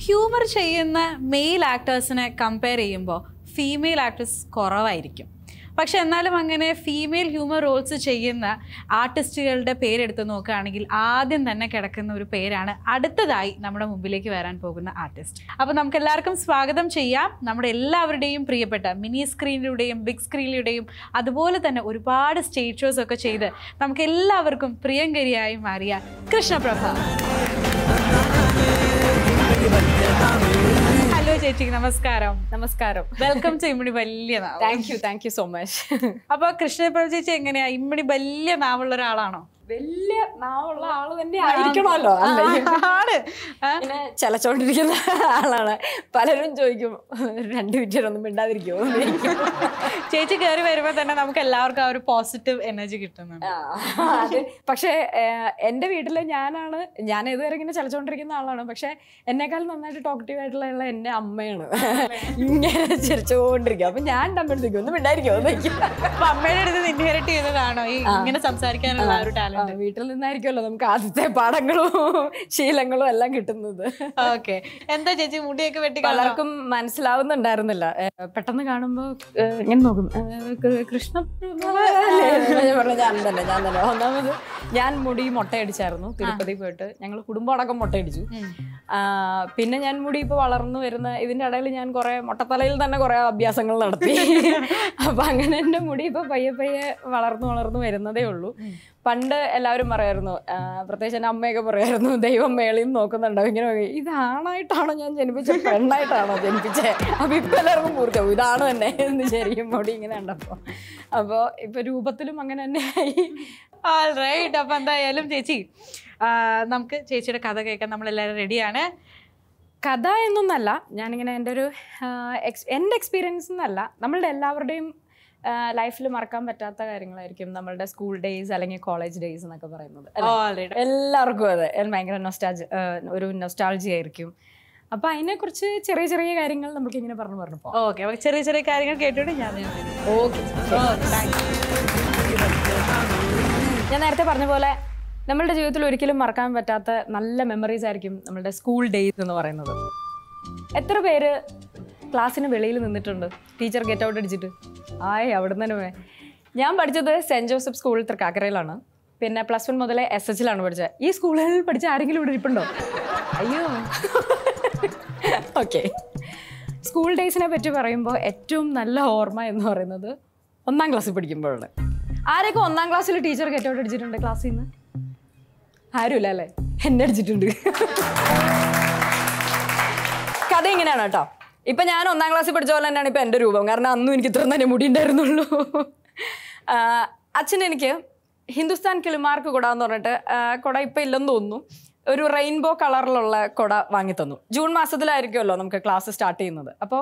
Humour ചെയ്യുന്ന male ആക്ടേഴ്സിനെ compare ചെയ്യുമ്പോൾ ഫീമെയിൽ ആക്ടേഴ്സ് കുറവായിരിക്കും പക്ഷെ എന്നാലും അങ്ങനെ ഫീമെയിൽ ഹ്യൂമർ റോൾസ് ചെയ്യുന്ന ആർട്ടിസ്റ്റുകളുടെ പേരെടുത്ത് നോക്കുകയാണെങ്കിൽ ആദ്യം തന്നെ കിടക്കുന്ന ഒരു പേരാണ് അടുത്തതായി നമ്മുടെ മുമ്പിലേക്ക് വരാൻ പോകുന്ന ആർട്ടിസ്റ്റ് അപ്പോൾ നമുക്ക് എല്ലാവർക്കും സ്വാഗതം ചെയ്യാം നമ്മുടെ എല്ലാവരുടെയും പ്രിയപ്പെട്ട മിനി സ്ക്രീനിലൂടെയും ബിഗ് സ്ക്രീനിലൂടെയും അതുപോലെ തന്നെ ഒരുപാട് സ്റ്റേജ് ഷോസ് ഒക്കെ ചെയ്ത് നമുക്ക് എല്ലാവർക്കും പ്രിയങ്കരിയായി മാറിയ കൃഷ്ണപ്രഭ ഹലോ ചേച്ചി നമസ്കാരം നമസ്കാരം വെൽക്കം ടു ഇമ്മണി വലിയ നാവ് thank you thank you so much അപ്പൊ കൃഷ്ണപ്രഭ ചേച്ചി എങ്ങനെയാ ഇമ്മണി വലിയ നാവുള്ള ഒരാളാണോ വലിയ നാവുള്ള ആള് തന്നെ ആയിരിക്കണമല്ലോ അല്ലേ ആണ് ആ, ഇങ്ങനെ ചലച്ചോണ്ടിരിക്കുന്ന ആളാണ് പലരും ചോദിക്കും രണ്ട് മിനിറ്റ് ഒന്നും മിണ്ടാതിരിക്കുമോ എന്ന് ചോദിക്കും. ചേച്ചി കയറി വരുമ്പോ തന്നെ നമുക്ക് എല്ലാവർക്കും ആ ഒരു പോസിറ്റീവ് എനർജി കിട്ടുന്നുണ്ട് ആ, അത് പക്ഷേ ഏഹ്, എൻ്റെ വീട്ടിൽ ഞാനാണ് ഞാൻ ഇതുവരെ ഇങ്ങനെ ചലച്ചോണ്ടിരിക്കുന്ന ആളാണ് പക്ഷെ എന്നെക്കാൾ നന്നായിട്ട് ടോക്കറ്റീവ് ആയിട്ടുള്ള എൻ്റെ അമ്മയാണ് ഇങ്ങനെ ചിരിച്ചുകൊണ്ടിരിക്കും അപ്പൊ ഞാൻ തമ്മിൽ ഒന്നും മിണ്ടായിരിക്കുമോ എന്ന് ചോദിക്കും അപ്പൊ അമ്മയുടെ അടുത്ത് ഇൻഹെറിറ്റ് ചെയ്തതാണോ ഈ ഇങ്ങനെ സംസാരിക്കാനുള്ള ആ ഒരു ആ, ടാലന്റ് വീട്ടിൽ നിന്നായിരിക്കുമല്ലോ നമുക്ക് ആദ്യത്തെ പാഠങ്ങളും ശീലങ്ങളും എല്ലാം കിട്ടുന്നത് ഓക്കെ എന്താ ചേച്ചി മുടിയൊക്കെ വെട്ടി കളഞ്ഞോ? പലർക്കും മനസ്സിലാവുന്നുണ്ടായിരുന്നില്ല ഏ, പെട്ടെന്ന് കാണുമ്പോ ഏ, ഇങ്ങനെ നോക്കും ഏ, കൃ- കൃഷ്ണ അല്ലേ? ഞാൻ പറഞ്ഞു, ഞാൻ തന്നെ ഞാൻ തന്നെ ഒന്നാമത് ഞാൻ മുടി മുട്ടയടിച്ചായിരുന്നു തിരുപ്പതി പോയിട്ട് ഞങ്ങൾ കുടുംബം അടക്കം മുട്ടയടിച്ചു ഉം. ആ, പിന്നെ ഞാൻ മുടി ഇപ്പൊ വളർന്നു വരുന്ന ഇതിന്റെ ഇടയിൽ ഞാൻ കുറെ മുട്ടത്തലയിൽ തന്നെ കുറെ അഭ്യാസങ്ങൾ നടത്തി അപ്പൊ അങ്ങനെ എന്റെ മുടി ഇപ്പൊ പയ്യെ പയ്യെ വളർന്നു വളർന്നു വരുന്നതേ ഉള്ളൂ പണ്ട് എല്ലാവരും പറയായിരുന്നു ആ, പ്രത്യേകിച്ച് എൻ്റെ അമ്മയൊക്കെ പറയായിരുന്നു ദൈവം മേളിൽ നിന്ന് നോക്കുന്നുണ്ടോ ഇങ്ങനെ നോക്കി, ഇതാണായിട്ടാണോ ഞാൻ ജനിപ്പിച്ചത് പെണ്ണായിട്ടാണോ ജനിപ്പിച്ചത് അപ്പൊ ഇപ്പൊ എല്ലാവർക്കും പൂർത്തിയാവും ഇതാണ് തന്നെ എന്ന് ശരിക്കും മുടി ഇങ്ങനെ ഉണ്ടപ്പോ അപ്പോ ഇപ്പൊ രൂപത്തിലും അങ്ങനെ തന്നെ ആയി റൈറ്റ് അപ്പൊ എന്തായാലും ചേച്ചി ആ, നമുക്ക് ചേച്ചിയുടെ കഥ കേൾക്കാൻ നമ്മളെല്ലാവരും റെഡിയാണ് കഥ എന്നൊന്നല്ല ഞാനിങ്ങനെ എൻ്റെ ഒരു ആ, എക്സ് എൻ്റെ എക്സ്പീരിയൻസ് എന്നല്ല നമ്മളുടെ എല്ലാവരുടെയും ലൈഫിൽ മറക്കാൻ പറ്റാത്ത കാര്യങ്ങളായിരിക്കും നമ്മളുടെ സ്കൂൾ ഡേയ്സ് അല്ലെങ്കിൽ കോളേജ് ഡേയ്സ് എന്നൊക്കെ പറയുന്നത് അല്ലേ? ഓൾറെഡി എല്ലാവർക്കും അതെ എൽ- ഭയങ്കര നൊസ്റ്റാജ് ഒരു നൊസ്റ്റാൾജി ആയിരിക്കും അപ്പൊ അതിനെക്കുറിച്ച് ചെറിയ ചെറിയ കാര്യങ്ങൾ നമുക്ക് ഇങ്ങനെ പറഞ്ഞു പറഞ്ഞു പോകാം ഓക്കെ അപ്പൊ ചെറിയ ചെറിയ കാര്യങ്ങൾ കേട്ടോണ്ട് ഞാൻ ഓക്കെ ഞാൻ നേരത്തെ പറഞ്ഞ പോലെ നമ്മളുടെ ജീവിതത്തിൽ ഒരിക്കലും മറക്കാൻ പറ്റാത്ത നല്ല മെമ്മറീസ് ആയിരിക്കും നമ്മളുടെ സ്കൂൾ ഡേയ്സ് എന്ന് പറയുന്നത് എത്ര പേര് ക്ലാസ്സിന് വെളിയിൽ നിന്നിട്ടുണ്ട് ടീച്ചർ ഗെറ്റ് ഔട്ട് അടിച്ചിട്ട് ആയ് അവിടെ നിന്ന് തന്നെ ഞാൻ പഠിച്ചത് സെൻറ് ജോസഫ് സ്കൂൾ തൃക്കാക്കരയിലാണ് പിന്നെ പ്ലസ് വൺ മുതലേ എസ് എച്ചിലാണ് പഠിച്ചത് ഈ സ്കൂളിൽ പഠിച്ച ആരെങ്കിലും ഇവിടെ ഇരിപ്പുണ്ടോ അയ്യോ ഓക്കെ സ്കൂൾ ഡേയ്സിനെ പറ്റി പറയുമ്പോൾ ഏറ്റവും നല്ല ഓർമ്മ എന്ന് പറയുന്നത് ഒന്നാം ക്ലാസ്സിൽ പഠിക്കുമ്പോഴാണ് ആരൊക്കെ ഒന്നാം ക്ലാസ്സിൽ ടീച്ചർ ഗെറ്റ് ഔട്ട് അടിച്ചിട്ടുണ്ട് ക്ലാസ്സിൽ നിന്ന് ആരുമില്ല അല്ലേ എന്നെ അടിച്ചിട്ടുണ്ട് കഥ ഇങ്ങനെയാണ് കേട്ടോ ഇപ്പൊ ഞാൻ ഒന്നാം ക്ലാസ്സിൽ പഠിച്ച പോലെ തന്നെയാണ് ഇപ്പൊ എൻ്റെ രൂപം കാരണം അന്നും എനിക്ക് ഇത്ര തന്നെ മുടി ഉണ്ടായിരുന്നുള്ളൂ ആ, അച്ഛൻ എനിക്ക് ഹിന്ദുസ്ഥാൻ കിളിമാർക്ക് കുട എന്ന് പറഞ്ഞിട്ട് ആ, കുട ഇപ്പൊ ഇല്ലെന്ന് തോന്നുന്നു ഒരു റെയിൻബോ കളറിലുള്ള കുട വാങ്ങി തന്നു ജൂൺ മാസത്തിലായിരിക്കുമല്ലോ നമുക്ക് ക്ലാസ് സ്റ്റാർട്ട് ചെയ്യുന്നത് അപ്പോൾ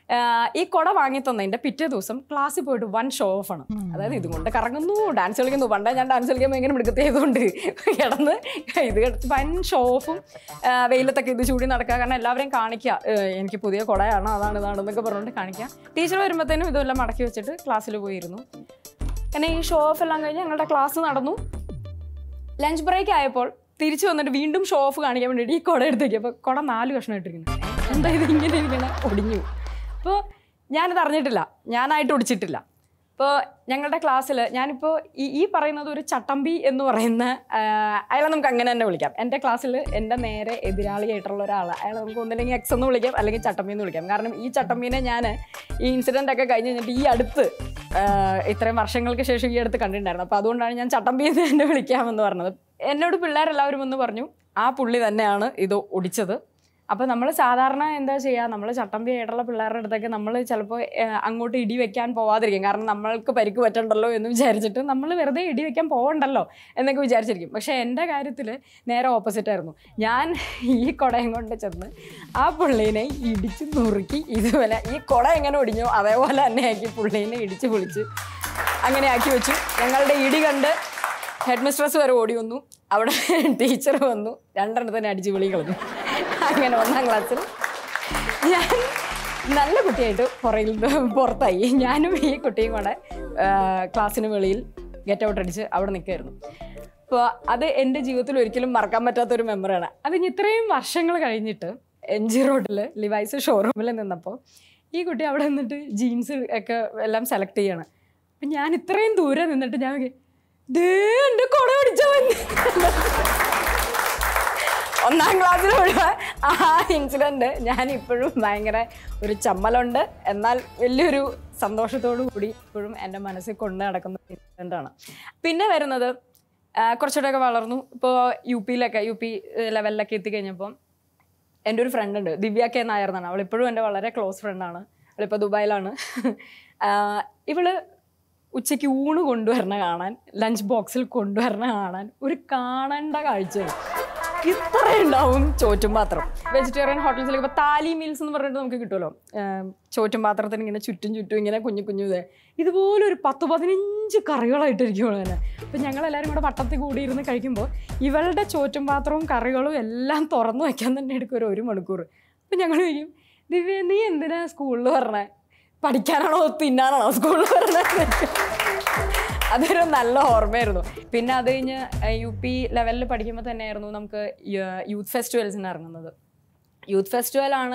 ഈ കുട വാങ്ങി തന്നതിന്റെ പിറ്റേ ദിവസം ക്ലാസ്സിൽ പോയിട്ട് വൺ ഷോ ഓഫ് ആണ് അതായത് ഇതും കൊണ്ട് കറങ്ങുന്നു ഡാൻസ് കളിക്കുന്നു പണ്ടേ ഞാൻ ഡാൻസ് കളിക്കാൻ ഭയങ്കര മിടുക്കത്തെ ചെയ്തുകൊണ്ട് കിടന്ന് ഇത് കിടന്ന് വൻ ഷോ ഓഫും വെയിലത്തൊക്കെ ഇത് ചൂടി നടക്കുക കാരണം എല്ലാവരെയും കാണിക്കുക ഏഹ് എനിക്ക് പുതിയ കുടയാണ് അതാണ് ഇതാണെന്നൊക്കെ പറഞ്ഞുകൊണ്ട് കാണിക്കുക ടീച്ചർ വരുമ്പോഴത്തേനും ഇതെല്ലാം മടക്കി വെച്ചിട്ട് ക്ലാസ്സിൽ പോയിരുന്നു അങ്ങനെ ഈ ഷോ ഓഫ് എല്ലാം കഴിഞ്ഞ് ഞങ്ങളുടെ ക്ലാസ് നടന്നു ലഞ്ച് ബ്രേക്ക് ആയപ്പോൾ തിരിച്ചു വന്നിട്ട് വീണ്ടും ഷോ ഓഫ് കാണിക്കാൻ വേണ്ടിയിട്ട് ഈ കുട എടുത്തേക്ക് അപ്പോൾ കുട നാല് കഷ്ണം ഇട്ടിരിക്കുന്നു എന്താ ഇത് ഇങ്ങനെ ഇരിക്കണ ഒടിഞ്ഞു അപ്പോൾ ഞാനത് അറിഞ്ഞിട്ടില്ല ഞാനായിട്ട് ഒടിച്ചിട്ടില്ല അപ്പോൾ ഞങ്ങളുടെ ക്ലാസ്സിൽ ഞാനിപ്പോൾ ഈ ഈ പറയുന്നത് ഒരു ചട്ടമ്പി എന്ന് പറയുന്ന ആ, അയാളെ നമുക്ക് അങ്ങനെ തന്നെ വിളിക്കാം എൻ്റെ ക്ലാസ്സിൽ എൻ്റെ നേരെ എതിരാളിയായിട്ടുള്ള ഒരാൾ അയാളെ നമുക്ക് ഒന്നില്ലെങ്കിൽ എക്സ് എന്ന് വിളിക്കാം അല്ലെങ്കിൽ ചട്ടമ്പി എന്ന് വിളിക്കാം കാരണം ഈ ചട്ടമ്പീനെ ഞാൻ ഈ ഇൻസിഡൻ്റ് ഒക്കെ കഴിഞ്ഞ് കഴിഞ്ഞിട്ട് ഈ അടുത്ത് ആ, ഇത്രയും വർഷങ്ങൾക്ക് ശേഷം ഈ അടുത്ത് കണ്ടിട്ടുണ്ടായിരുന്നു അപ്പോൾ അതുകൊണ്ടാണ് ഞാൻ ചട്ടമ്പി എന്ന് തന്നെ വിളിക്കാമെന്ന് പറഞ്ഞത് എന്നോട് പിള്ളേരെല്ലാവരും ഒന്ന് പറഞ്ഞു ആ പുള്ളി തന്നെയാണ് ഇത് ഒടിച്ചത് അപ്പോൾ നമ്മൾ സാധാരണ എന്താ ചെയ്യുക നമ്മൾ ചട്ടമ്പി ആയിട്ടുള്ള പിള്ളേരുടെ അടുത്തൊക്കെ നമ്മൾ ചിലപ്പോൾ അങ്ങോട്ട് ഇടി വെക്കാൻ പോവാതിരിക്കും കാരണം നമ്മൾക്ക് പരിക്ക് പറ്റണ്ടല്ലോ എന്ന് വിചാരിച്ചിട്ട് നമ്മൾ വെറുതെ ഇടി വെക്കാൻ പോകണ്ടല്ലോ എന്നൊക്കെ വിചാരിച്ചിരിക്കും പക്ഷേ എൻ്റെ കാര്യത്തിൽ നേരെ ഓപ്പോസിറ്റ് ആയിരുന്നു ഞാൻ ഈ കുടയും കൊണ്ട് ചെന്ന് ആ പുള്ളീനെ ഇടിച്ച് നുറുക്കി ഇതുപോലെ ഈ കുട എങ്ങനെ ഒടിഞ്ഞോ അതേപോലെ തന്നെ ആക്കി പുള്ളീനെ ഇടിച്ച് പൊളിച്ച് അങ്ങനെ ആക്കി വെച്ചു ഞങ്ങളുടെ ഇടി കണ്ട് ഹെഡ് മിസ്ട്രസ് വരെ ഓടി വന്നു അവിടെ ടീച്ചർ വന്നു രണ്ടെണ്ണത്തിനെ അടിച്ച് വിളി കളഞ്ഞു അങ്ങനെ ഒന്നാം ക്ലാസ്സിൽ ഞാൻ നല്ല കുട്ടിയായിട്ട് പുറയിൽ പുറത്തായി ഞാനും ഈ കുട്ടിയും കൂടെ ആ, ക്ലാസ്സിന് വെളിയിൽ ഗെറ്റ് ഔട്ട് അടിച്ച് അവിടെ നിൽക്കുമായിരുന്നു അപ്പോൾ അത് എൻ്റെ ജീവിതത്തിൽ ഒരിക്കലും മറക്കാൻ പറ്റാത്തൊരു മെമ്മറിയാണ് അത് ഇനി ഇത്രയും വർഷങ്ങൾ കഴിഞ്ഞിട്ട് എം ജി റോഡിൽ ലിവൈസ് ഷോറൂമിൽ നിന്നപ്പോൾ ഈ കുട്ടി അവിടെ നിന്നിട്ട് ജീൻസ് ഒക്കെ എല്ലാം സെലക്ട് ചെയ്യണം അപ്പം ഞാൻ ഇത്രയും ദൂരെ നിന്നിട്ട് ഞാൻ നോക്കി, ദേ എൻ്റെ കുട പിടിച്ചവൻ ഒന്നാം ക്ലാസ്സിലുള്ള ആ ഇൻസിഡൻറ്റ് ഞാൻ ഇപ്പോഴും ഭയങ്കര ഒരു ചമ്മലുണ്ട് എന്നാൽ വലിയൊരു സന്തോഷത്തോടു കൂടി ഇപ്പോഴും എൻ്റെ മനസ്സിൽ കൊണ്ട് നടക്കുന്ന ഇൻസിഡൻ്റ് ആണ് പിന്നെ വരുന്നത് ആ, കുറച്ചുകൂടെയൊക്കെ വളർന്നു ഇപ്പോൾ യു പിയിലൊക്കെ യു പി ലെവലിലൊക്കെ എത്തിക്കഴിഞ്ഞപ്പം എൻ്റെ ഒരു ഫ്രണ്ട് ഉണ്ട് ദിവ്യ കെ നായർ എന്നാണ് അവൾ ഇപ്പോഴും എൻ്റെ വളരെ ക്ലോസ് ഫ്രണ്ടാണ് അവളിപ്പോൾ ദുബായിലാണ് ആഹ് ഇവള് ഉച്ചയ്ക്ക് ഊണ് കൊണ്ടുവരണ കാണാൻ ലഞ്ച് ബോക്സിൽ കൊണ്ടുവരണ കാണാൻ ഒരു കാണേണ്ട കാഴ്ചയാണ് ഇത്ര ഉണ്ടാവും ചോറ്റും പാത്രം വെജിറ്റേറിയൻ ഹോട്ടൽസിലൊക്കെ ഇപ്പോൾ താലി മീൽസ് എന്ന് പറഞ്ഞിട്ട് നമുക്ക് കിട്ടുമല്ലോ ആഹ് ചോറ്റും പാത്രത്തിന് ഇങ്ങനെ ചുറ്റും ചുറ്റും ഇങ്ങനെ കുഞ്ഞു കുഞ്ഞു ഇത് ഇതുപോലെ ഒരു പത്ത് പതിനഞ്ച് കറികളായിട്ടിരിക്കും തന്നെ അപ്പം ഞങ്ങളെല്ലാവരും കൂടെ വട്ടത്തിൽ കൂടിയിരുന്ന് കഴിക്കുമ്പോൾ ഇവളുടെ ചോറ്റും പാത്രവും കറികളും എല്ലാം തുറന്നു വയ്ക്കാൻ തന്നെ എടുക്കും ഒരു ഒരു മണിക്കൂർ അപ്പം ഞങ്ങൾ ചോദിക്കും ദിവ്യ നീ എന്തിനാ സ്കൂളിൽ പറഞ്ഞേ പഠിക്കാനാണോ തിന്നാനാണോ സ്കൂളിൽ പറഞ്ഞത് അതൊരു നല്ല ഓർമ്മയായിരുന്നു പിന്നെ അത് കഴിഞ്ഞ് യു പി ലെവലിൽ പഠിക്കുമ്പോൾ തന്നെയായിരുന്നു നമുക്ക് യൂത്ത് ഫെസ്റ്റിവൽസിന് ഇറങ്ങുന്നത് യൂത്ത് ഫെസ്റ്റിവലാണ്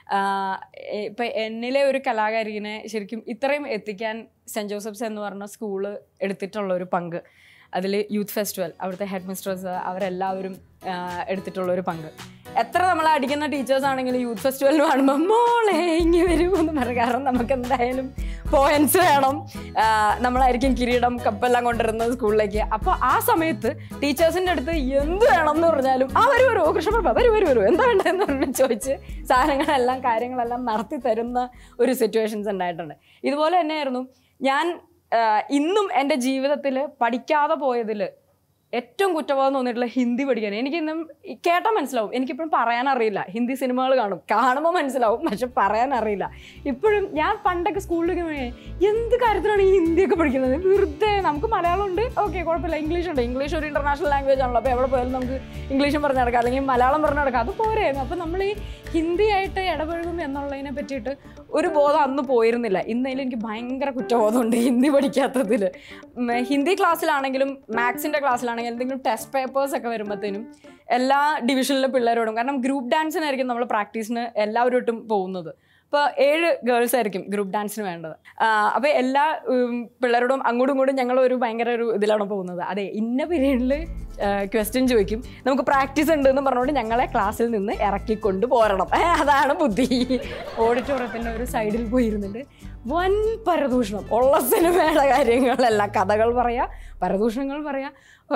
ഇപ്പം എന്നിലെ ഒരു കലാകാരിനെ ശരിക്കും ഇത്രയും എത്തിക്കാൻ സെൻറ് ജോസഫ്സ് എന്ന് പറഞ്ഞ സ്കൂള് എടുത്തിട്ടുള്ള ഒരു പങ്ക് അതിൽ യൂത്ത് ഫെസ്റ്റിവൽ അവിടുത്തെ ഹെഡ് മിസ്ട്രസ് അവരെല്ലാവരും ആ, എടുത്തിട്ടുള്ള ഒരു പങ്ക് എത്ര നമ്മൾ അടിക്കുന്ന ടീച്ചേഴ്സ് ആണെങ്കിലും യൂത്ത് ഫെസ്റ്റിവലിന് കാണുമ്പോൾ മോളെ ഇങ്ങി വരൂ എന്ന് പറയും കാരണം നമുക്ക് എന്തായാലും പോയിന്റ്സ് വേണം ആ, നമ്മളായിരിക്കും കിരീടം കപ്പെല്ലാം കൊണ്ടുവരുന്നത് സ്കൂളിലേക്ക് അപ്പോൾ ആ സമയത്ത് ടീച്ചേഴ്സിൻ്റെ അടുത്ത് എന്ത് വേണം എന്ന് പറഞ്ഞാലും ആ വരൂ വരൂ കൃഷ്ണപ്രഭ വരൂ വരൂ വരൂ എന്താ വേണ്ടതെന്ന് പറഞ്ഞ് ചോദിച്ച് സാധനങ്ങളെല്ലാം കാര്യങ്ങളെല്ലാം നടത്തി തരുന്ന ഒരു സിറ്റുവേഷൻസ് ഉണ്ടായിട്ടുണ്ട് ഇതുപോലെ തന്നെയായിരുന്നു ഞാൻ ആ, ഇന്നും എൻ്റെ ജീവിതത്തിൽ പഠിക്കാതെ പോയതിൽ ഏറ്റവും കുറ്റബോധം തോന്നിയിട്ടുള്ള ഹിന്ദി പഠിക്കാൻ എനിക്കിന്നും കേട്ടാൽ മനസ്സിലാവും എനിക്കിപ്പോഴും പറയാൻ അറിയില്ല ഹിന്ദി സിനിമകൾ കാണും കാണുമ്പോൾ മനസ്സിലാവും പക്ഷെ പറയാൻ അറിയില്ല ഇപ്പോഴും ഞാൻ പണ്ടൊക്കെ സ്കൂളിലൊക്കെ പോയി, എന്ത് കാര്യത്തിലാണ് ഈ ഹിന്ദിയൊക്കെ പഠിക്കുന്നത് വെറുതെ നമുക്ക് മലയാളം ഉണ്ട് ഓക്കെ കുഴപ്പമില്ല ഇംഗ്ലീഷ് ഉണ്ട് ഇംഗ്ലീഷ് ഒരു ഇന്റർനാഷണൽ ലാംഗ്വേജ് ആണല്ലോ അപ്പോൾ എവിടെ പോയാലും നമുക്ക് ഇംഗ്ലീഷും പറഞ്ഞു നടക്കാം അല്ലെങ്കിൽ മലയാളം പറഞ്ഞു നടക്കാം അത് പോരായിരുന്നു അപ്പോൾ നമ്മൾ ഈ ഹിന്ദിയായിട്ട് ഇടപഴകും എന്നുള്ളതിനെ പറ്റിയിട്ട് ഒരു ബോധം അന്ന് പോയിരുന്നില്ല ഇന്നതിൽ എനിക്ക് ഭയങ്കര കുറ്റബോധമുണ്ട് ഹിന്ദി പഠിക്കാത്തതിൽ ഹിന്ദി ക്ലാസ്സിലാണെങ്കിലും മാത്സിൻ്റെ ക്ലാസ്സിലാണെങ്കിലും എന്തെങ്കിലും ടെസ്റ്റ് പേപ്പേഴ്സ് ഒക്കെ വരുമ്പോഴത്തേനും എല്ലാ ഡിവിഷനിലെ പിള്ളേരോടും കാരണം ഗ്രൂപ്പ് ഡാൻസിനായിരിക്കും നമ്മൾ പ്രാക്ടീസിന് എല്ലാവരോട്ടും പോകുന്നത് ഇപ്പോൾ ഏഴ് ഗേൾസ് ആയിരിക്കും ഗ്രൂപ്പ് ഡാൻസിന് വേണ്ടത് അപ്പോൾ എല്ലാ ഉം, പിള്ളേരോടും അങ്ങോട്ടും ഇങ്ങോട്ടും ഞങ്ങൾ ഒരു ഭയങ്കര ഒരു ഇതിലാണ് പോകുന്നത് അതെ ഇന്ന പീരീഡിൽ ക്വസ്റ്റ്യൻ ചോദിക്കും നമുക്ക് പ്രാക്ടീസ് ഉണ്ട് എന്ന് പറഞ്ഞുകൊണ്ട് ഞങ്ങളെ ക്ലാസ്സിൽ നിന്ന് ഇറക്കിക്കൊണ്ട് പോരണം ഏ, അതാണ് ബുദ്ധി ഓഡിറ്റോറിയത്തിൻ്റെ ഒരു സൈഡിൽ പോയിരുന്നിട്ട് വൻ പരദൂഷണം ഉള്ള സിനിമയുടെ കാര്യങ്ങളല്ല കഥകൾ പറയാ പരദൂഷണങ്ങൾ പറയാ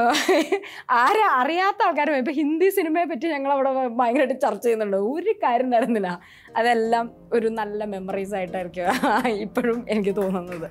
ആരെ അറിയാത്ത ആൾക്കാരും ഇപ്പം ഹിന്ദി സിനിമയെ പറ്റി ഞങ്ങൾ അവിടെ ഭയങ്കരമായിട്ട് ചർച്ച ചെയ്യുന്നുണ്ട് ഒരു കാര്യം തരുന്നില്ല അതെല്ലാം ഒരു നല്ല മെമ്മറീസ് ആയിട്ടായിരിക്കും ഇപ്പോഴും എനിക്ക് തോന്നുന്നത്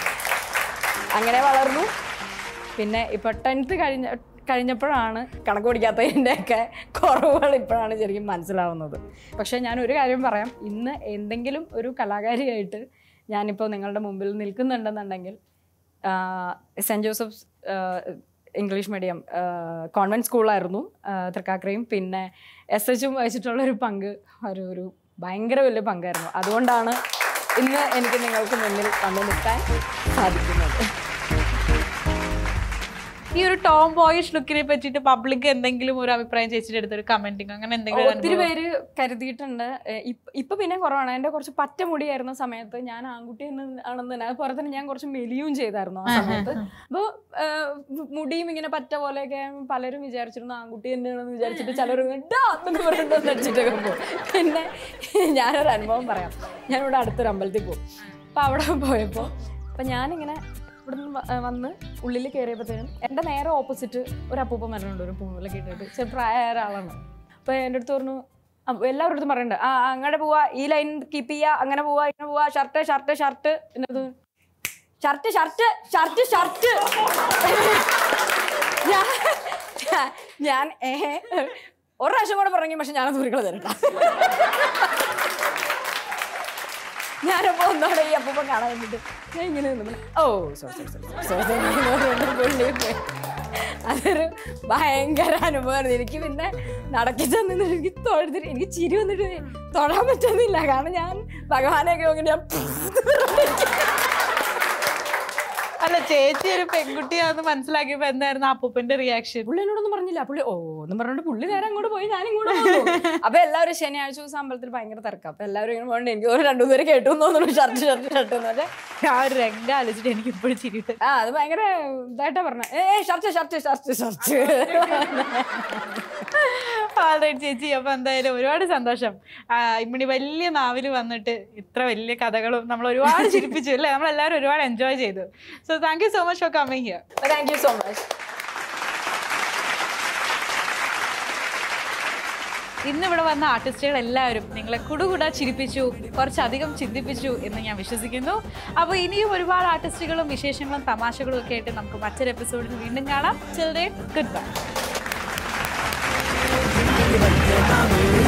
അങ്ങനെ വളർന്നു പിന്നെ ഇപ്പൊ ടെൻത്ത് കഴിഞ്ഞ കഴിഞ്ഞപ്പോഴാണ് കണക്ക് പിടിക്കാത്തതിൻ്റെയൊക്കെ കുറവുകൾ ഇപ്പോഴാണ് ശരിക്കും മനസ്സിലാവുന്നത് പക്ഷേ ഞാൻ ഒരു കാര്യം പറയാം ഇന്ന് എന്തെങ്കിലും ഒരു കലാകാരിയായിട്ട് ഞാനിപ്പോൾ നിങ്ങളുടെ മുമ്പിൽ നിൽക്കുന്നുണ്ടെന്നുണ്ടെങ്കിൽ saint Joseph's English medium convent സ്കൂളായിരുന്നു തൃക്കാക്കരയും പിന്നെ എസ് എച്ചും വഹിച്ചിട്ടുള്ള ഒരു പങ്ക് ഒരു ഒരു ഭയങ്കര വലിയ പങ്കായിരുന്നു അതുകൊണ്ടാണ് ഇന്ന് എനിക്ക് നിങ്ങൾക്ക് മുന്നിൽ വന്ന് നിൽക്കാൻ സാധിക്കുന്നത് ഈ ഒരു ടോം ബോയിഷ് ലുക്കിനെ പറ്റിയിട്ട് പബ്ലിക് എന്തെങ്കിലും ഒരു അഭിപ്രായം ചേച്ചിയുടെ അടുത്ത് ഒരു കമന്റിങ് അങ്ങനെ എന്തെങ്കിലും ഒത്തിരി അനുഭവം? പേര് കരുതിയിട്ടുണ്ട് ഏ, ഇപ്പ- ഇപ്പൊ പിന്നെ കുറവാണ് എന്റെ കുറച്ച് പറ്റ മുടിയായിരുന്ന സമയത്ത് ഞാൻ ആൺകുട്ടി എന്ന് ആണെന്ന് തന്നെ അതുപോലെ തന്നെ ഞാൻ കുറച്ച് മെലിയും ചെയ്തായിരുന്നു ആ സമയത്ത് അപ്പോൾ മുടിയും ഇങ്ങനെ പറ്റ പോലെയൊക്കെ പലരും വിചാരിച്ചിരുന്നു ആൺകുട്ടി തന്നെയാണെന്ന് വിചാരിച്ചിട്ട് ചിലർ വെച്ചിട്ടൊക്കെ പോകും പിന്നെ ഞാനൊരു അനുഭവം പറയാം ഞാനിവിടെ അടുത്തൊരു അമ്പലത്തിൽ പോകും അപ്പോൾ അവിടെ പോയപ്പോൾ അപ്പം ഞാനിങ്ങനെ ഇവിടെ നിന്ന് വന്ന് ഉള്ളിൽ കയറിയപ്പോഴത്തേനും എൻ്റെ നേരെ ഓപ്പോസിറ്റ് ഒരു അപ്പൂപ്പൻ മരണമുണ്ട് ഒരു പൂവിലൊക്കെ ഇട്ടിട്ട് ചെറു പ്രായമായ ഒരാളാണ് അപ്പോൾ എൻ്റെ അടുത്ത് പറഞ്ഞു അപ്പൊ എല്ലാവരുടെ അടുത്തും പറയണ്ട ആ അങ്ങനെ പോവാ ഈ ലൈൻ കീപ്പ് ചെയ്യുക അങ്ങനെ പോവാ ഇങ്ങനെ പോവാ ഷർട്ട് ഷർട്ട് ഷർട്ട് എന്നത് ഷർട്ട് ഷർട്ട് ഷർട്ട് ഷർട്ട് ഞാൻ ഞാൻ ഏ ഒരു പ്രാവശ്യം കൂടെ പറഞ്ഞു പക്ഷെ ഞാനത് ഉരുക്കള തരണ്ട ഞാനപ്പോ ഒന്നോടെ ഈ അപ്പൂപ്പൻ കാണാൻ വേണ്ടിട്ട് ഞാൻ ഇങ്ങനെ നിന്ന് ഓ സോറി സോറി സോറി സോറി അതൊരു ഭയങ്കര അനുഭവമായിരുന്നു എനിക്ക് പിന്നെ നടക്കി ചെന്നിട്ട് എനിക്ക് തൊഴുതിട്ട് എനിക്ക് ചിരി വന്നിട്ട് തൊഴാൻ പറ്റുന്നില്ല കാരണം ഞാൻ ഭഗവാനെയൊക്കെ നോക്കി ഞാൻ അല്ല ചേച്ചി ഒരു പെൺകുട്ടിയാണെന്ന് മനസ്സിലാക്കിയപ്പോ എന്തായിരുന്നു അപ്പൂപ്പന്റെ റിയാക്ഷൻ പുള്ളി എന്നോടൊന്നും പറഞ്ഞില്ല പുള്ളി ഓ എന്നും പറഞ്ഞിട്ട് പുള്ളി നേരെ അങ്ങോട്ട് പോയി ഞാൻ ഇങ്ങോട്ട് പോന്നു അപ്പൊ എല്ലാവരും ശനിയാഴ്ച ദിവസം അമ്പലത്തിൽ ഭയങ്കര തിരക്കാം അപ്പൊ എല്ലാവരും ഇങ്ങനെ പോകണ്ട എനിക്ക് ഒരു രണ്ടു പേര് കേട്ടു എന്ന് തോന്നുന്നു ഷർട്ട് ഷർട്ട് ഷർട്ട് എന്ന് പറഞ്ഞാൽ ആ ഒരു രംഗം ആലോചിച്ചിട്ട് എനിക്ക് ഇപ്പോഴും ചിരിട്ട് ആ അത് ഭയങ്കര ഇതായിട്ടാ പറഞ്ഞ ഏ shirt shirt shirt shirt alright ചേച്ചി അപ്പൊ എന്തായാലും ഒരുപാട് സന്തോഷം ആ, ഇമ്മിണി വലിയ നാവില് വന്നിട്ട് ഇത്ര വലിയ കഥകളും നമ്മൾ ഒരുപാട് ചിരിപ്പിച്ചു അല്ലേ നമ്മളെല്ലാവരും ഒരുപാട് എൻജോയ് ചെയ്തു so thank you so much for coming here thank you so much ഇന്ന് ഇവിടെ വന്ന ആർട്ടിസ്റ്റുകൾ എല്ലാവരും നിങ്ങളെ കുടുകുട ചിരിപ്പിച്ചു കുറച്ചധികം ചിന്തിപ്പിച്ചു എന്ന് ഞാൻ വിശ്വസിക്കുന്നു അപ്പോൾ ഇനിയും ഒരുപാട് ആർട്ടിസ്റ്റുകളും വിശേഷങ്ങളും തമാശകളും ഒക്കെ ആയിട്ട് നമുക്ക് മറ്റൊരു എപ്പിസോഡിൽ വീണ്ടും കാണാം ചിൽഡ്രൻ ഗുഡ് ബൈ